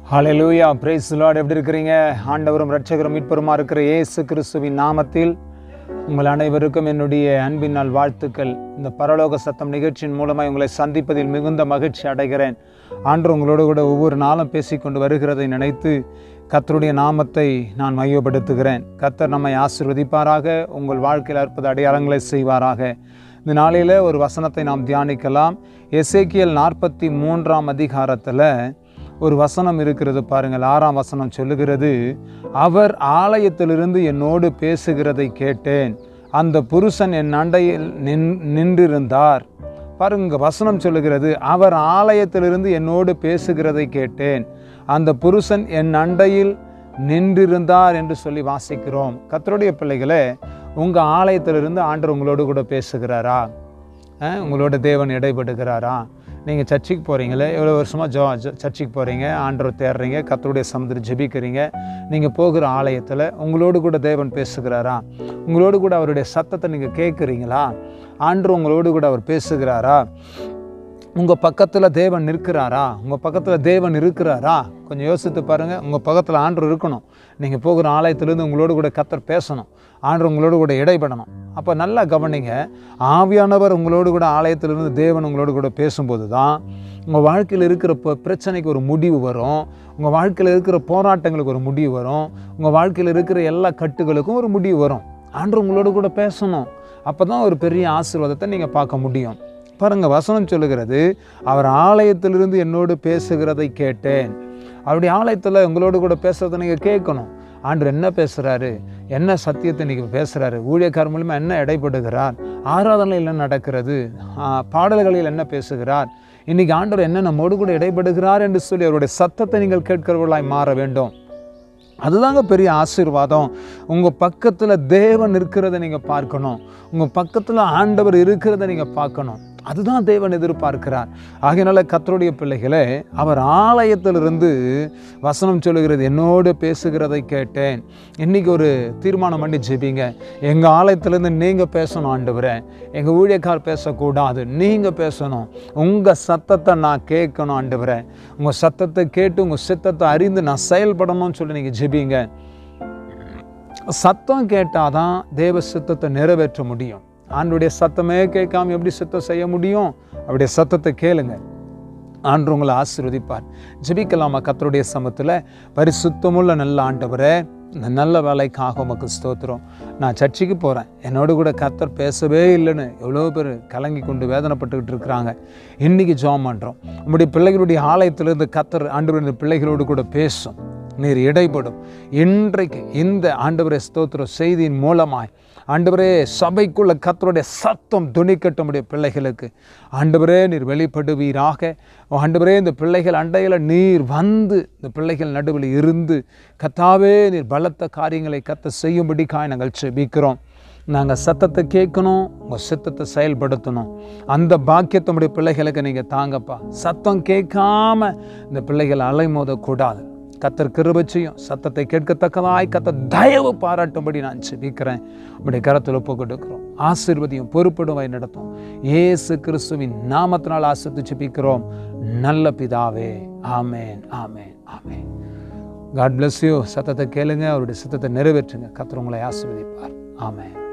hallelujah praise the lord எப்படி இருக்கிறீங்க ஆண்டவரும் இரட்சகரும் மீட்பருமா இருக்கிற இயேசு கிறிஸ்துவின் நாமத்தில் உங்கள் அனைவருக்கும் என்னுடைய அன்பின் நாள் வாழ்த்துக்கள் இந்த பரலோக சத்தம் நிகழ்ச்சியின் மூலமாக உங்களை சந்திப்பதில் மிகுந்த மகிழ்ச்சி அடைகிறேன் ஆண்டு உங்களோடு கூட ஒவ்வொரு நாளும் பேசிக்கொண்டு வருகிறதை நினைத்து கத்தருடைய நாமத்தை நான் மையப்படுத்துகிறேன் கத்தர் நம்மை ஆசிர்வதிப்பாராக உங்கள் வாழ்க்கையில் அற்புத அடையாளங்களை செய்வாராக இந்த நாளில் ஒரு வசனத்தை நாம் தியானிக்கலாம் எசேக்கியல் நாற்பத்தி மூன்றாம் அதிகாரத்தில் ஒரு வசனம் இருக்கிறது பாருங்கள் ஆறாம் வசனம் சொல்லுகிறது அவர் ஆலயத்திலிருந்து என்னோடு பேசுகிறதை கேட்டேன் அந்த புருஷன் என் அண்டையில் நின் நின்றிருந்தார் பாருங்க வசனம் சொல்லுகிறது அவர் ஆலயத்திலிருந்து என்னோடு பேசுகிறதை கேட்டேன் அந்த புருஷன் என் அண்டையில் நின்றிருந்தார் என்று சொல்லி வாசிக்கிறோம் கத்தருடைய பிள்ளைகளே உங்கள் ஆலயத்திலிருந்து ஆண்டவர் உங்களோடு கூட பேசுகிறாரா அஹ், உங்களோட தேவன் இடைப்படுகிறாரா நீங்கள் சர்ச்சுக்கு போகிறீங்களே எவ்வளோ வருஷமாக ஜோ ஜ- சர்ச்சுக்கு போகிறீங்க ஆண்டவர் தேடுறீங்க கத்தருடைய சமுதிரம் ஜெபிக்கிறீங்க நீங்கள் போகிற ஆலயத்தில் உங்களோடு கூட தேவன் பேசுகிறாரா உங்களோடு கூட அவருடைய சத்தத்தை நீங்கள் கேட்குறீங்களா ஆண்டவர் உங்களோடு கூட அவர் பேசுகிறாரா உங்கள் பக்கத்தில் தேவன் நிற்கிறாரா உங்கள் பக்கத்தில் தேவன் இருக்கிறாரா கொஞ்சம் யோசித்து பாருங்கள் உங்கள் பக்கத்தில் ஆண்டவர் இருக்கணும் நீங்கள் போகிற ஆலயத்திலேருந்து உங்களோடு கூட கத்தர் பேசணும் ஆண்டவர் உங்களோடு கூட இடைப்படணும் அப்போ நல்லா கவனிங்க ஆவியானவர் உங்களோடு கூட ஆலயத்திலிருந்து தேவன் உங்களோடு கூட பேசும்போது தான் உங்கள் வாழ்க்கையில் இருக்கிற ப- பிரச்சனைக்கு ஒரு முடிவு வரும் உங்கள் வாழ்க்கையில் இருக்கிற போராட்டங்களுக்கு ஒரு முடிவு வரும் உங்கள் வாழ்க்கையில் இருக்கிற எல்லா கட்டுகளுக்கும் ஒரு முடிவு வரும் ஆண்டவர் உங்களோடு கூட பேசணும் அப்போ தான் ஒரு பெரிய ஆசீர்வாதத்தை நீங்கள் பார்க்க முடியும் பாருங்க வசனம் சொல்லுகிறது அவர் ஆலயத்திலிருந்து என்னோடு பேசுகிறதை கேட்டேன் அவருடைய ஆலயத்தில் உங்களோடு கூட பேசுறதை நீங்கள் கேட்கணும் ஆண்டவர் என்ன பேசுகிறாரு என்ன சத்தியத்தை நீங்கள் பேசுகிறாரு ஊழியக்காரர் மூலிமா என்ன இடைப்படுகிறார் ஆராதனையில் என்ன நடக்கிறது ஆ, பாடல்களில் என்ன பேசுகிறார் இன்னைக்கு ஆண்டவர் என்ன நம்மோடு கூட இடைப்படுகிறார் என்று சொல்லி அவருடைய சத்தத்தை நீங்கள் கேட்கிறவர்களாய் மாற வேண்டும் அதுதாங்க பெரிய ஆசீர்வாதம் உங்கள் பக்கத்தில் தேவன் இருக்கிறத நீங்கள் பார்க்கணும் உங்கள் பக்கத்தில் ஆண்டவர் இருக்கிறத நீங்கள் பார்க்கணும் அதுதான் தேவன் எதிர்பார்க்கிறார் ஆகையினால கத்தருடைய பிள்ளைகளே அவர் ஆலயத்திலிருந்து வசனம் சொல்லுகிறது என்னோடு பேசுகிறதை கேட்டேன் இன்னைக்கு ஒரு தீர்மானம் பண்ணி ஜெபிங்க எங்கள் ஆலயத்திலேருந்து நீங்கள் பேசணும் ஆண்டவரே எங்கள் ஊழியக்கார் பேசக்கூடாது நீங்கள் பேசணும் உங்கள் சத்தத்தை நான் கேட்கணும் ஆண்டவரே உங்கள் சத்தத்தை கேட்டு உங்கள் சித்தத்தை அறிந்து நான் செயல்படணும்னு சொல்லி நீங்கள் ஜெபிங்க சத்தம் கேட்டால் தான் தேவ சித்தத்தை நிறைவேற்ற முடியும் ஆண்டுடைய சத்தமே கேட்காம எப்படி சித்தம் செய்ய முடியும் அவருடைய சத்தத்தை கேளுங்க ஆண்டு உங்களை ஆசீர்வதிப்பார் ஜெபிக்கலாமா கத்தருடைய சமத்தில் பரிசுத்தமுள்ள நல்ல ஆண்டவரே இந்த நல்ல வேலைக்காக உமக்கு ஸ்தோத்திரம் நான் சர்ச்சுக்கு போகிறேன் என்னோட கூட கத்தர் பேசவே இல்லைன்னு எவ்வளோ பேர் கலங்கி கொண்டு வேதனைப்பட்டுக்கிட்டு இருக்கிறாங்க இன்றைக்கி ஜாம் பண்ணுறோம் உங்களுடைய பிள்ளைகளுடைய ஆலயத்திலிருந்து கத்தர் ஆண்டு பிள்ளைகளோடு கூட பேசும் நீர் இடைப்படும் இன்றைக்கு இந்த ஆண்டவரே ஸ்தோத்திர செய்தியின் மூலமாய் ஆண்டவரே சபைக்குள்ள கத்தருடைய சத்தம் துணிக்கட்டும் உடைய பிள்ளைகளுக்கு ஆண்டவரே நீர் வெளிப்படுவீராக ஆண்டவரே இந்த பிள்ளைகள் அண்டையில் நீர் வந்து இந்த பிள்ளைகள் நடுவில் இருந்து கத்தாவே நீர் பலத்த காரியங்களை கத்த செய்யும்படிக்காய் நாங்கள் செபிக்கிறோம் நாங்கள் சத்தத்தை கேட்கணும் உங்கள் சித்தத்தை செயல்படுத்தணும் அந்த பாக்கியத்தை உடைய பிள்ளைகளுக்கு நீங்கள் தாங்கப்பா சத்தம் கேட்காம இந்த பிள்ளைகள் அலைமோதக்கூடாது கத்தர் கிருபச்சையும் சத்தத்தை கேட்கத்தக்கதாய் கத்த தயவு பாராட்டும்படி நான் செபிக்கிறேன் உடைய கரத்தில் ஒப்பு கொடுக்கிறோம் ஆசீர்வதியும் பொறுப்பிடும் நடத்தும் இயேசு கிறிஸ்துவின் நாமத்தினால் ஆசிர்த்து செபிக்கிறோம் நல்ல பிதாவே ஆமேன் ஆமேன் ஆமேன் காட் bless யூ சத்தத்தை கேளுங்க அவருடைய சத்தத்தை நிறைவேற்றுங்க கத்தர் உங்களை ஆசீர்வதிப்பார் ஆமென்